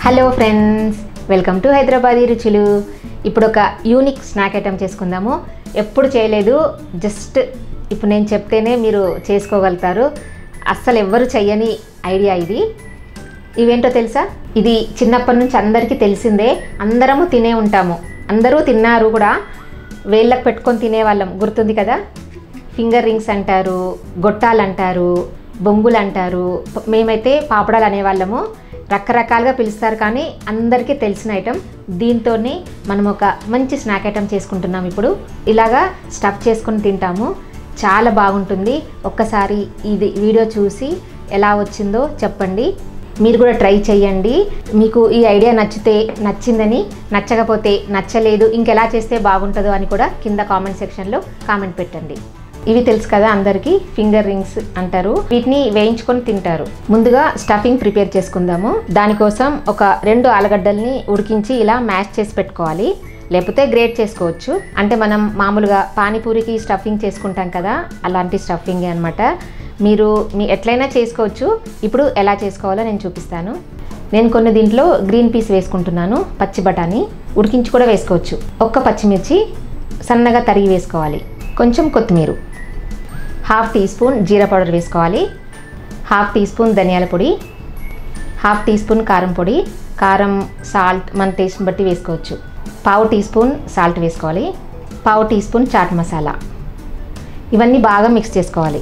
hello friends welcome to Hyderabadi రుచులు ఇప్పుడు ఒక యూనిక్ స్నాక్ ఐటెం చేసుకుందాము ఎప్పుడు చేయలేదు జస్ట్ ఇప్పుడు నేను చెప్తేనే మీరు చేసుకోగలుగుతారు అస్సలు ఎవ్వరు చెయ్యని ఐడియా ఇది ఇవేంటో తెలుసా ఇది చిన్నప్పటి నుంచి అందరికీ తెలిసిందే అందరము తినే ఉంటాము అందరూ తిన్నారు కూడా వేళ్ళకు పెట్టుకొని తినేవాళ్ళం గుర్తుంది కదా ఫింగర్ రింగ్స్ అంటారు గొట్టాలు అంటారు బొంగులు అంటారు ప- మేమైతే పాపడాలు అనేవాళ్ళము రకరకాలుగా పిలుస్తారు కానీ అందరికీ తెలిసిన ఐటెం దీంతోనే మనం ఒక మంచి స్నాక్ ఐటెం చేసుకుంటున్నాం ఇప్పుడు ఇలాగా స్టఫ్ చేసుకొని తింటాము చాలా బాగుంటుంది ఒక్కసారి ఇది వీడియో చూసి ఎలా వచ్చిందో చెప్పండి మీరు కూడా ట్రై చేయండి మీకు ఈ ఐడియా నచ్చితే నచ్చిందని నచ్చకపోతే నచ్చలేదు ఇంకెలా చేస్తే బాగుంటుందో అని కూడా కింద కామెంట్ సెక్షన్లో కామెంట్ పెట్టండి ఇవి తెలుసు కదా అందరికీ ఫింగర్ రింగ్స్ అంటారు వీటిని వేయించుకొని తింటారు ముందుగా స్టఫింగ్ ప్రిపేర్ చేసుకుందాము దానికోసం ఒక రెండు ఆలుగడ్డల్ని ఉడికించి ఇలా మ్యాష్ చేసి పెట్టుకోవాలి లేకపోతే గ్రేట్ చేసుకోవచ్చు అంటే మనం మామూలుగా పానీపూరికి స్టఫింగ్ చేసుకుంటాం కదా అలాంటి స్టఫింగ్ అనమాట మీరు మీ ఎట్లయినా చేసుకోవచ్చు ఇప్పుడు ఎలా చేసుకోవాలో నేను చూపిస్తాను నేను కొన్ని దీంట్లో గ్రీన్ పీస్ వేసుకుంటున్నాను పచ్చి బఠానీ ఉడికించి కూడా వేసుకోవచ్చు ఒక్క పచ్చిమిర్చి సన్నగా తరిగి వేసుకోవాలి కొంచెం కొత్తిమీర half teaspoon jeera powder వేసుకోవాలి హాఫ్ టీ స్పూన్ ధనియాల పొడి హాఫ్ టీ స్పూన్ కారం పొడి కారం సాల్ట్ మన టేస్ట్ని బట్టి వేసుకోవచ్చు పావు టీ స్పూన్ సాల్ట్ వేసుకోవాలి పావు టీ స్పూన్ చాట్ మసాలా ఇవన్నీ బాగా మిక్స్ చేసుకోవాలి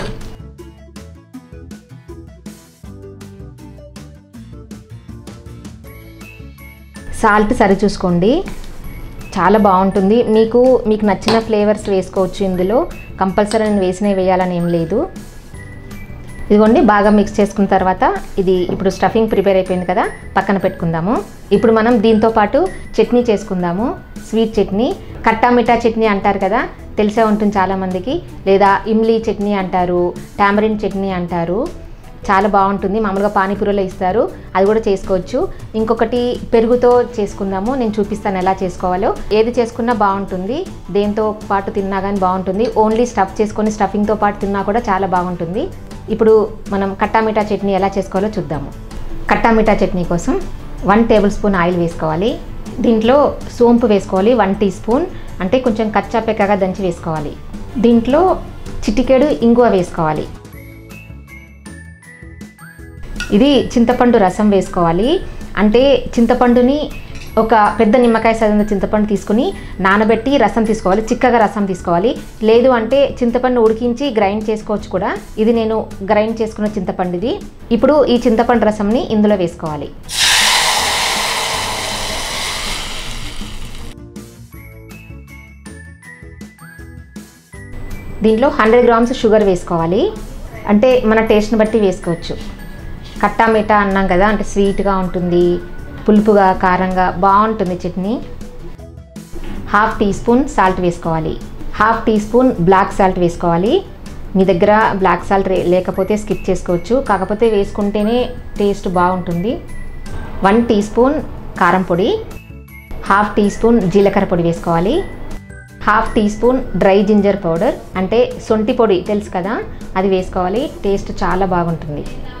సాల్ట్ సరి చూసుకోండి చాలా బాగుంటుంది మీకు మీకు నచ్చిన ఫ్లేవర్స్ వేసుకోవచ్చు ఇందులో కంపల్సరీ నేను వేసినవి వేయాలని ఏం లేదు ఇదిగోండి బాగా మిక్స్ చేసుకున్న తర్వాత ఇది ఇప్పుడు స్టఫింగ్ ప్రిపేర్ అయిపోయింది కదా పక్కన పెట్టుకుందాము ఇప్పుడు మనం దీంతో పాటు చట్నీ చేసుకుందాము స్వీట్ చట్నీ కట్టా మిఠా చట్నీ అంటారు కదా తెలిసే ఉంటుంది చాలామందికి లేదా ఇమ్లీ చట్నీ అంటారు టామరిన్ చట్నీ అంటారు చాలా బాగుంటుంది మామూలుగా పానీపూరిలో ఇస్తారు అది కూడా చేసుకోవచ్చు ఇంకొకటి పెరుగుతో చేసుకుందాము నేను చూపిస్తాను ఎలా చేసుకోవాలో ఏది చేసుకున్నా బాగుంటుంది దేంతో పాటు తిన్నా కానీ బాగుంటుంది ఓన్లీ స్టఫ్ చేసుకొని స్టఫింగ్తో పాటు తిన్నా కూడా చాలా బాగుంటుంది ఇప్పుడు మనం కట్టామిఠా చట్నీ ఎలా చేసుకోవాలో చూద్దాము కట్టామిఠా చట్నీ కోసం వన్ టేబుల్ స్పూన్ ఆయిల్ వేసుకోవాలి దీంట్లో సోంపు వేసుకోవాలి వన్ టీ స్పూన్ అంటే కొంచెం కచ్చా పెక్కగా దంచి వేసుకోవాలి దీంట్లో చిటికెడు ఇంగువ వేసుకోవాలి ఇది చింతపండు రసం వేసుకోవాలి అంటే చింతపండుని ఒక పెద్ద నిమ్మకాయ సైజు చింతపండు తీసుకుని నానబెట్టి రసం తీసుకోవాలి చిక్కగా రసం తీసుకోవాలి లేదు అంటే చింతపండు ఉడికించి గ్రైండ్ చేసుకోవచ్చు కూడా ఇది నేను గ్రైండ్ చేసుకున్న చింతపండు ఇది ఇప్పుడు ఈ చింతపండు రసంని ఇందులో వేసుకోవాలి దీంట్లో హండ్రెడ్ గ్రామ్స్ షుగర్ వేసుకోవాలి అంటే మన టేస్ట్ని బట్టి వేసుకోవచ్చు కట్టా మీఠా అన్నాం కదా అంటే స్వీట్గా ఉంటుంది పులుపుగా కారంగా బాగుంటుంది chutney half teaspoon salt వేసుకోవాలి half teaspoon black salt వేసుకోవాలి మీ దగ్గర బ్లాక్ సాల్ట్ రే- లేకపోతే స్కిప్ చేసుకోవచ్చు కాకపోతే వేసుకుంటేనే టేస్ట్ బాగుంటుంది వన్ టీ స్పూన్ కారం పొడి హాఫ్ టీ స్పూన్ జీలకర్ర పొడి వేసుకోవాలి half teaspoon dry ginger powder అంటే సొంటి పొడి తెలుసు కదా అది వేసుకోవాలి టేస్ట్ చాలా బాగుంటుంది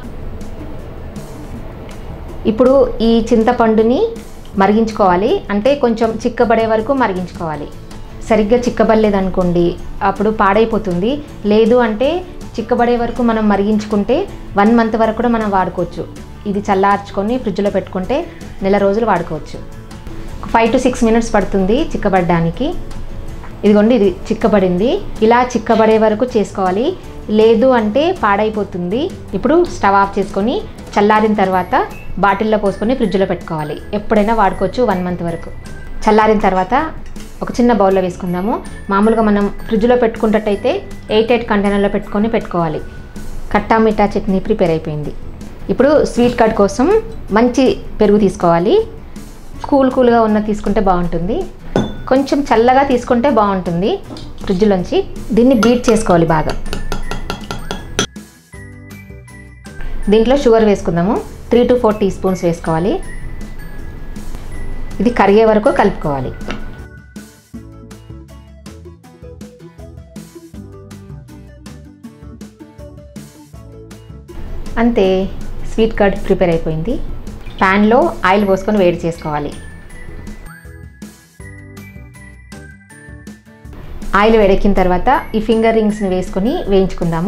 ఇప్పుడు ఈ చింతపండుని మరిగించుకోవాలి అంటే కొంచెం చిక్కబడే వరకు మరిగించుకోవాలి సరిగ్గా చిక్కబడలేదు అనుకోండి అప్పుడు పాడైపోతుంది లేదు అంటే చిక్కబడే వరకు మనం మరిగించుకుంటే వన్ మంత్ వరకు కూడా మనం వాడుకోవచ్చు ఇది చల్లార్చుకొని ఫ్రిడ్జ్లో పెట్టుకుంటే నెల రోజులు వాడుకోవచ్చు ఫైవ్ టు సిక్స్ మినిట్స్ పడుతుంది చిక్కబడడానికి ఇదిగోండి ఇది చిక్కబడింది ఇలా చిక్కబడే వరకు చేసుకోవాలి లేదు అంటే పాడైపోతుంది ఇప్పుడు స్టవ్ ఆఫ్ చేసుకొని చల్లారిన తర్వాత బాటిల్లో పోసుకొని ఫ్రిడ్జ్లో పెట్టుకోవాలి ఎప్పుడైనా వాడుకోవచ్చు వన్ మంత్ వరకు చల్లారిన తర్వాత ఒక చిన్న బౌల్లో వేసుకుందాము మామూలుగా మనం ఫ్రిడ్జ్లో పెట్టుకున్నట్టయితే ఎయిట్ ఎయిట్ కంటైనర్లో పెట్టుకొని పెట్టుకోవాలి కట్టా మిఠా చట్నీ ప్రిపేర్ అయిపోయింది ఇప్పుడు స్వీట్ కార్డ్ కోసం మంచి పెరుగు తీసుకోవాలి కూల్ కూల్గా ఉన్న తీసుకుంటే బాగుంటుంది కొంచెం చల్లగా తీసుకుంటే బాగుంటుంది ఫ్రిడ్జ్లోంచి దీన్ని బీట్ చేసుకోవాలి బాగా దీంట్లో షుగర్ వేసుకుందాము three to four teaspoons వేసుకోవాలి ఇది కరిగే వరకు కలుపుకోవాలి అంతే స్వీట్ కార్డ్ ప్రిపేర్ అయిపోయింది ప్యాన్లో ఆయిల్ పోసుకొని వేడి చేసుకోవాలి ఆయిల్ వేడెక్కిన తర్వాత ఈ ఫింగర్ రింగ్స్ని వేసుకొని వేయించుకుందాము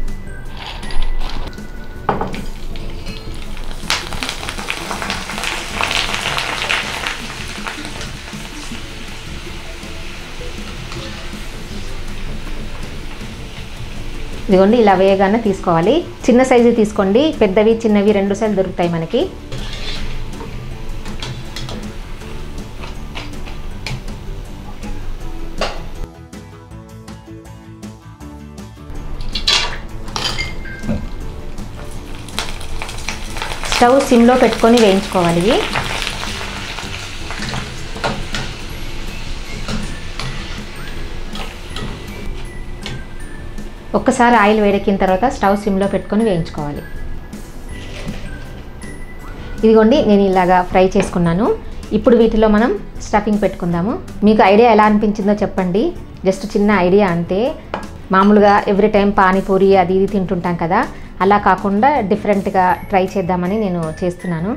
ఇదిగోండి ఇలా వేయగానే తీసుకోవాలి చిన్న సైజు తీసుకోండి పెద్దవి చిన్నవి రెండు సైజు దొరుకుతాయి మనకి స్టవ్ సిమ్లో పెట్టుకొని వేయించుకోవాలి ఇవి ఒక్కసారి ఆయిల్ వేడెక్కిన తర్వాత స్టవ్ సిమ్లో పెట్టుకొని వేయించుకోవాలి ఇదిగోండి నేను ఇలాగా ఫ్రై చేసుకున్నాను ఇప్పుడు వీటిలో మనం స్టఫింగ్ పెట్టుకుందాము మీకు ఐడియా ఎలా అనిపించిందో చెప్పండి జస్ట్ చిన్న ఐడియా అంతే మామూలుగా ఎవ్రీ టైం పానీపూరి అది ఇది తింటుంటాం కదా అలా కాకుండా డిఫరెంట్గా ట్రై చేద్దామని నేను చేస్తున్నాను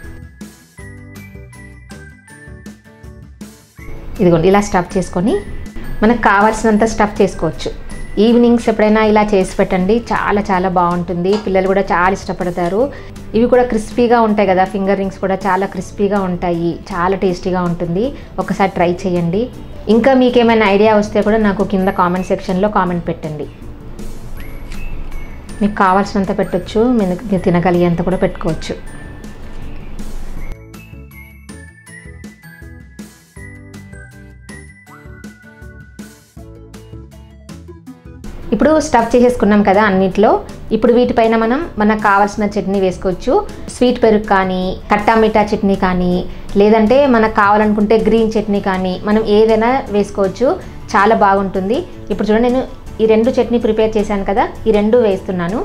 ఇదిగోండి ఇలా స్టఫ్ చేసుకొని మనకు కావాల్సినంత స్టఫ్ చేసుకోవచ్చు ఈవినింగ్స్ ఎప్పుడైనా ఇలా చేసి పెట్టండి చాలా చాలా బాగుంటుంది పిల్లలు కూడా చాలా ఇష్టపడతారు ఇవి కూడా క్రిస్పీగా ఉంటాయి కదా ఫింగర్ రింగ్స్ కూడా చాలా క్రిస్పీగా ఉంటాయి చాలా టేస్టీగా ఉంటుంది ఒకసారి ట్రై చేయండి ఇంకా మీకు ఏమైనా ఐడియా వస్తే కూడా నాకు కింద కామెంట్ సెక్షన్లో కామెంట్ పెట్టండి మీకు కావాల్సినంత పెట్టొచ్చు మీరు తినగలిగేంత కూడా పెట్టుకోవచ్చు ఇప్పుడు స్టఫ్ చేసేసుకున్నాం కదా అన్నిట్లో ఇప్పుడు వీటిపైన మనం మనకు కావాల్సిన చట్నీ వేసుకోవచ్చు స్వీట్ పెరుగు కానీ కట్టా మీఠా చట్నీ కానీ లేదంటే మనకు కావాలనుకుంటే గ్రీన్ చట్నీ కానీ మనం ఏదైనా వేసుకోవచ్చు చాలా బాగుంటుంది ఇప్పుడు చూడండి నేను ఈ రెండు చట్నీ ప్రిపేర్ చేశాను కదా ఈ రెండు వేస్తున్నాను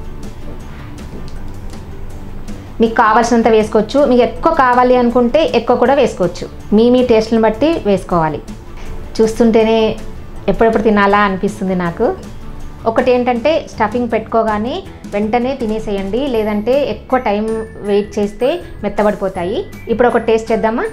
మీకు కావాల్సినంత వేసుకోవచ్చు మీకు ఎక్కువ కావాలి అనుకుంటే ఎక్కువ కూడా వేసుకోవచ్చు మీ మీ టేస్ట్ని బట్టి వేసుకోవాలి చూస్తుంటేనే ఎప్పుడెప్పుడు తినాలా అనిపిస్తుంది నాకు ఒకటి ఏంటంటే స్టఫింగ్ పెట్టుకోగానే వెంటనే తినేసేయండి లేదంటే ఎక్కువ టైం వెయిట్ చేస్తే మెత్తబడిపోతాయి ఇప్పుడు ఒక టేస్ట్ చేద్దామా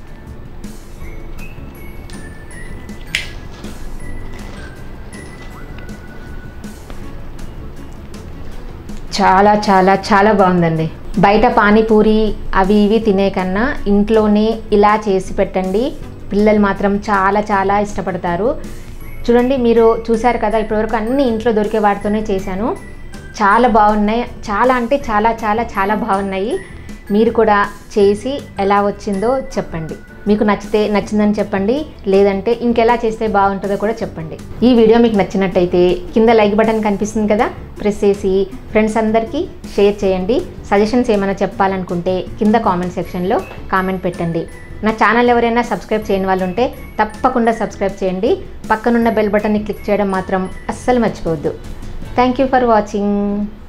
చాలా చాలా చాలా బాగుందండి బయట పానీపూరి అవి ఇవి తినే కన్నా ఇంట్లోనే ఇలా చేసి పెట్టండి పిల్లలు మాత్రం చాలా చాలా ఇష్టపడతారు చూడండి మీరు చూశారు కదా ఇప్పటివరకు అన్ని ఇంట్లో దొరికే వాటితోనే చేశాను చాలా బాగున్నాయి చాలా అంటే చాలా చాలా చాలా బాగున్నాయి మీరు కూడా చేసి ఎలా వచ్చిందో చెప్పండి మీకు నచ్చితే నచ్చిందని చెప్పండి లేదంటే ఇంకెలా చేస్తే బాగుంటుందో కూడా చెప్పండి ఈ వీడియో మీకు నచ్చినట్టయితే కింద లైక్ బటన్ కనిపిస్తుంది కదా ప్రెస్ చేసి ఫ్రెండ్స్ అందరికీ షేర్ చేయండి సజెషన్స్ ఏమైనా చెప్పాలనుకుంటే కింద కామెంట్ సెక్షన్లో కామెంట్ పెట్టండి నా ఛానల్ ఎవరైనా సబ్స్క్రైబ్ చేయని వాళ్ళు ఉంటే తప్పకుండా సబ్స్క్రైబ్ చేయండి పక్కనున్న బెల్ బటన్ని క్లిక్ చేయడం మాత్రం అస్సలు మర్చిపోవద్దు థ్యాంక్ యూ ఫర్ వాచింగ్